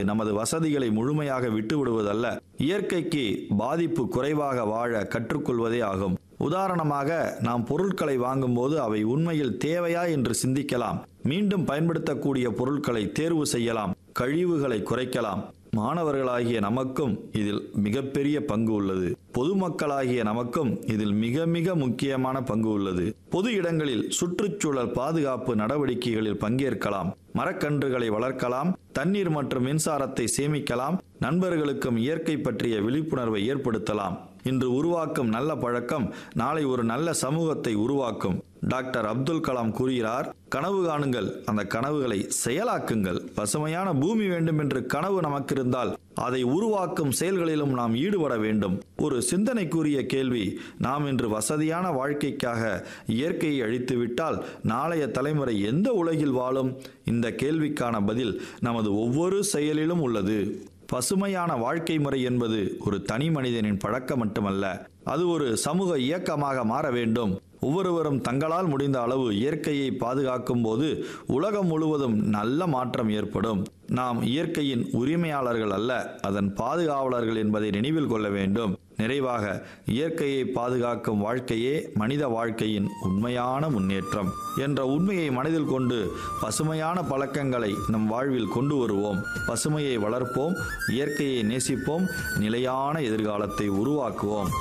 நமது வசதிகளை முழுமையாக விட்டுவிடுவதல்ல இயற்கைக்கு பாதிப்பு குறைவாக வாழ கற்றுக்கொள்வதே ஆகும் உதாரணமாக நாம் பொருட்களை வாங்கும்போது அவை உண்மையில் தேவையா என்று சிந்திக்கலாம் மீண்டும் பயன்படுத்தக்கூடிய பொருட்களை தேர்வு செய்யலாம் கழிவுகளை குறைக்கலாம் மாணவர்களாகிய நமக்கும் இதில் மிகப்பெரிய பங்கு உள்ளது பொதுமக்களாகிய நமக்கும் இதில் மிக மிக முக்கியமான பங்கு உள்ளது பொது இடங்களில் சுற்றுச்சூழல் பாதுகாப்பு நடவடிக்கைகளில் பங்கேற்கலாம் மரக்கன்றுகளை வளர்க்கலாம் தண்ணீர் மற்றும் மின்சாரத்தை சேமிக்கலாம் நண்பர்களுக்கும் இயற்கை பற்றிய விழிப்புணர்வை ஏற்படுத்தலாம் இன்று உருவாக்கும் நல்ல பழக்கம் நாளை ஒரு நல்ல சமூகத்தை உருவாக்கும் டாக்டர் அப்துல் கலாம் கூறுகிறார் கனவு காணுங்கள் அந்த கனவுகளை செயலாக்குங்கள் பசுமையான பூமி வேண்டும் என்று கனவு நமக்கு இருந்தால் அதை உருவாக்கும் செயல்களிலும் நாம் ஈடுபட வேண்டும் ஒரு சிந்தனைக்குரிய கேள்வி நாம் இன்று வசதியான வாழ்க்கைக்காக இயற்கையை அழித்துவிட்டால் நாளைய தலைமுறை எந்த உலகில் வாழும் இந்த கேள்விக்கான பதில் நமது ஒவ்வொரு செயலிலும் உள்ளது பசுமையான வாழ்க்கை முறை என்பது ஒரு தனி மனிதனின் பழக்கம் மட்டுமல்ல அது ஒரு சமூக இயக்கமாக மாற வேண்டும் ஒவ்வொருவரும் தங்களால் முடிந்த அளவு இயற்கையை பாதுகாக்கும் போது உலகம் முழுவதும் நல்ல மாற்றம் ஏற்படும் நாம் இயற்கையின் உரிமையாளர்கள் அல்ல அதன் பாதுகாவலர்கள் என்பதை நினைவில் கொள்ள வேண்டும் நிறைவாக இயற்கையை பாதுகாக்கும் வாழ்க்கையே மனித வாழ்க்கையின் உண்மையான முன்னேற்றம் என்ற உண்மையை மனதில் கொண்டு பசுமையான பழக்கங்களை நம் வாழ்வில் கொண்டு வருவோம் பசுமையை வளர்ப்போம் இயற்கையை நேசிப்போம் நிலையான எதிர்காலத்தை உருவாக்குவோம்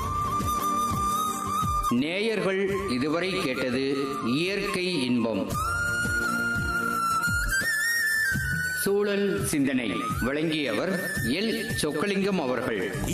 நேயர்கள் இதுவரை கேட்டது இயற்கை இன்பம் சூழல் சிந்தனை வழங்கியவர் எல் சொக்கலிங்கம் அவர்கள்